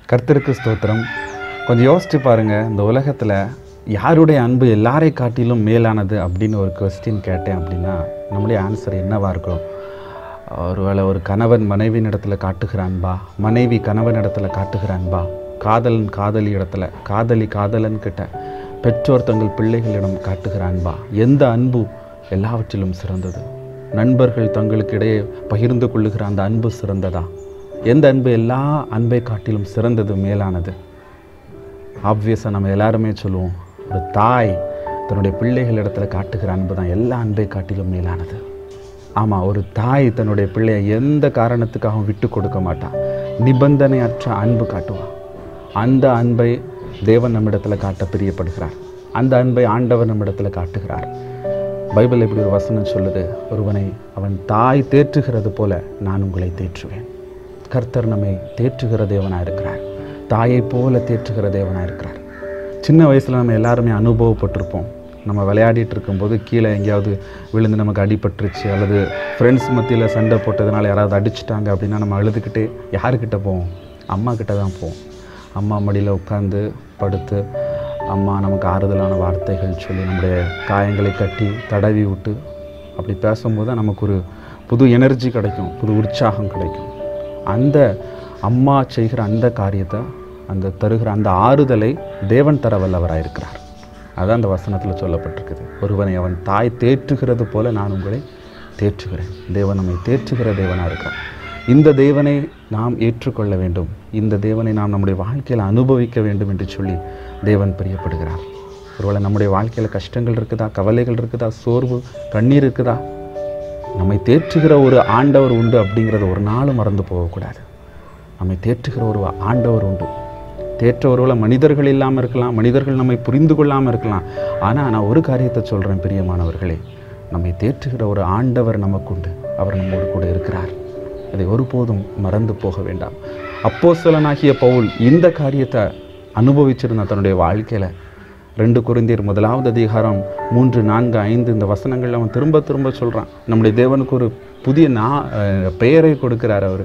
கர்த்தருக்கு ஸ்தோத்திரம் கொஞ்சம் யோசிச்சு பாருங்க இந்த உலகத்தில் யாருடைய அன்பு எல்லாரை காட்டிலும் மேலானது அப்படின்னு ஒரு கொஸ்டின் கேட்டேன் அப்படின்னா நம்முடைய ஆன்சர் என்னவா இருக்கும் ஒருவேளை ஒரு கணவன் மனைவியின் இடத்துல காட்டுகிற அன்பா மனைவி கணவன் இடத்துல காட்டுகிற அன்பா காதலன் காதலி இடத்துல காதலி காதலன் கிட்ட பெற்றோர் தங்கள் பிள்ளைகளிடம் காட்டுகிற அன்பா எந்த அன்பு எல்லாவற்றிலும் சிறந்தது நண்பர்கள் தங்களுக்கு இடையே பகிர்ந்து கொள்ளுகிற அந்த அன்பு சிறந்ததா எந்த அன்பு எல்லா அன்பை காட்டிலும் சிறந்தது மேலானது ஆப்வியஸாக நம்ம எல்லாருமே சொல்லுவோம் ஒரு தாய் தன்னுடைய பிள்ளைகள் இடத்துல காட்டுகிற அன்பு தான் எல்லா அன்பை காட்டிலும் மேலானது ஆமாம் ஒரு தாய் தன்னுடைய பிள்ளையை எந்த காரணத்துக்காகவும் விட்டு கொடுக்க மாட்டான் நிபந்தனையற்ற அன்பு காட்டுவான் அந்த அன்பை தேவன் நம்மிடத்தில் காட்ட பிரியப்படுகிறார் அந்த அன்பை ஆண்டவர் நம்மிடத்தில் காட்டுகிறார் பைபிள் இப்படி ஒரு வசனம் சொல்லுது ஒருவனை அவன் தாய் தேற்றுகிறது போல நான் உங்களை தேற்றுவேன் கர்த்தர் நம்மை தேற்றுகிற தேவனாக இருக்கிறார் தாயைப் போல தேற்றுகிற தேவனாக இருக்கிறார் சின்ன வயசில் நம்ம எல்லாருமே அனுபவப்பட்டிருப்போம் நம்ம விளையாடிட்டு இருக்கும்போது கீழே எங்கேயாவது விழுந்து நமக்கு அடிபட்டுருச்சு அல்லது ஃப்ரெண்ட்ஸ் மத்தியில் சண்டை போட்டதுனால யாராவது அடிச்சிட்டாங்க அப்படின்னா நம்ம அழுதுகிட்டே யாருக்கிட்ட போவோம் அம்மா கிட்ட தான் போவோம் அம்மா மடியில் உட்காந்து படுத்து அம்மா நமக்கு ஆறுதலான வார்த்தைகள் சொல்லி நம்முடைய காயங்களை கட்டி தடவி விட்டு அப்படி பேசும்போது தான் நமக்கு ஒரு புது எனர்ஜி கிடைக்கும் புது உற்சாகம் கிடைக்கும் அந்த அம்மா செய்கிற அந்த காரியத்தை அந்த தருகிற அந்த ஆறுதலை தேவன் தர வல்லவராக இருக்கிறார் அதான் அந்த வசனத்தில் சொல்லப்பட்டிருக்குது ஒருவனை அவன் தாய் தேற்றுகிறது போல நான் உங்களை தேற்றுகிறேன் தேவன் நம்மை தேற்றுகிற தேவனாக இருக்கிறார் இந்த தேவனை நாம் ஏற்றுக்கொள்ள வேண்டும் இந்த தேவனை நாம் நம்முடைய வாழ்க்கையில் அனுபவிக்க வேண்டும் என்று சொல்லி தேவன் பிரியப்படுகிறார் ஒருவேளை நம்முடைய வாழ்க்கையில் கஷ்டங்கள் இருக்குதா கவலைகள் இருக்குதா சோர்வு கண்ணீர் இருக்குதா நம்மை தேற்றுகிற ஒரு ஆண்டவர் உண்டு அப்படிங்கிறத ஒரு நாளும் மறந்து போகக்கூடாது நம்மை தேற்றுகிற ஒரு ஆண்டவர் உண்டு தேற்றவர்களை மனிதர்கள் இல்லாமல் இருக்கலாம் மனிதர்கள் நம்மை புரிந்து கொள்ளாமல் இருக்கலாம் ஆனால் நான் ஒரு காரியத்தை சொல்கிறேன் பிரியமானவர்களே நம்மை தேற்றுகிற ஒரு ஆண்டவர் நமக்குண்டு அவர் நம்மோடு கூட இருக்கிறார் அதை ஒருபோதும் மறந்து போக வேண்டாம் அப்போஸ்தலனாகிய பவுல் இந்த காரியத்தை அனுபவிச்சிருந்த தன்னுடைய வாழ்க்கையில் ரெண்டு குருந்தியர் முதலாவது அதிகாரம் மூன்று நான்கு ஐந்து இந்த வசனங்கள் அவன் திரும்ப திரும்ப சொல்கிறான் நம்முடைய தேவனுக்கு ஒரு புதிய நா அஹ் பெயரை கொடுக்கிறார் அவர்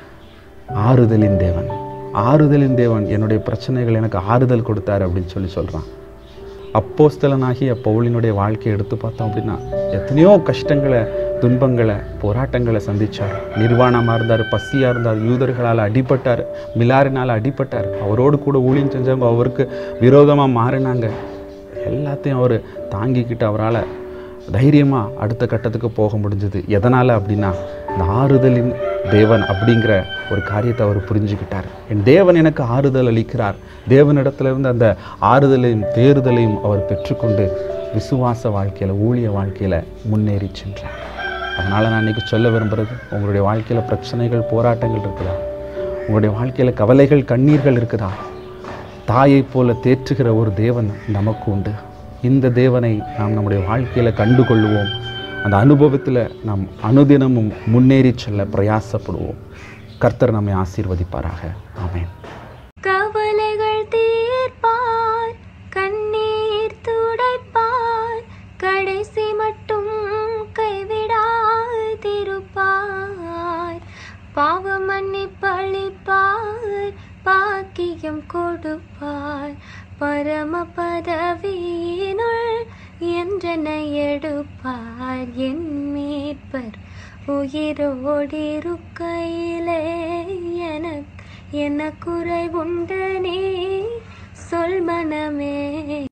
ஆறுதலின் தேவன் ஆறுதலின் தேவன் என்னுடைய பிரச்சனைகள் எனக்கு ஆறுதல் கொடுத்தார் அப்படின்னு சொல்லி சொல்கிறான் அப்போஸ்தலனாகிய பவுலினுடைய வாழ்க்கையை எடுத்து பார்த்தோம் அப்படின்னா எத்தனையோ கஷ்டங்களை துன்பங்களை போராட்டங்களை சந்திச்சார் நிர்வாணமாக இருந்தார் பசியாக இருந்தார் யூதர்களால் அடிபட்டார் மிலாரினால் அடிபட்டார் அவரோடு கூட ஊழியம் செஞ்சவங்க அவருக்கு விரோதமாக மாறினாங்க எல்லாத்தையும் அவர் தாங்கிக்கிட்டு அவரால் தைரியமாக அடுத்த கட்டத்துக்கு போக முடிஞ்சது எதனால் அப்படின்னா இந்த ஆறுதலின் தேவன் அப்படிங்கிற ஒரு காரியத்தை அவர் புரிஞ்சுக்கிட்டார் என் தேவன் எனக்கு ஆறுதல் அளிக்கிறார் தேவனிடத்திலிருந்து அந்த ஆறுதலையும் தேறுதலையும் அவர் பெற்றுக்கொண்டு விசுவாச வாழ்க்கையில் ஊழிய வாழ்க்கையில் முன்னேறி சென்றார் அதனால் நான் இன்றைக்கி சொல்ல விரும்புகிறது உங்களுடைய வாழ்க்கையில் பிரச்சனைகள் போராட்டங்கள் இருக்குதா உங்களுடைய வாழ்க்கையில் கவலைகள் கண்ணீர்கள் இருக்குதா தாயைப் போல தேற்றுகிற ஒரு தேவன் நமக்கு உண்டு இந்த தேவனை நாம் நம்முடைய வாழ்க்கையில் கண்டு கொள்ளுவோம் அந்த அனுபவத்தில் நாம் அனுதினமும் முன்னேறி செல்ல பிரயாசப்படுவோம் கர்த்தர் நம்மை ஆசீர்வதிப்பாராக ஆமென் கவலைகள் தீர்ப்பார் கண்ணீர் துடைப்பார் கடைசி மட்டும் கைவிடாதிருப்பார் பாவம் மன்னிப்பளிப்பார் பாக்கியம் கொடுப்பார் பரம பதவியினுள் என்றனை எடுப்பார் என் மீட்பர் உயிரோடிருக்கையிலே எனக்கு என்ன குறை உண்டு நீ சொல் மனமே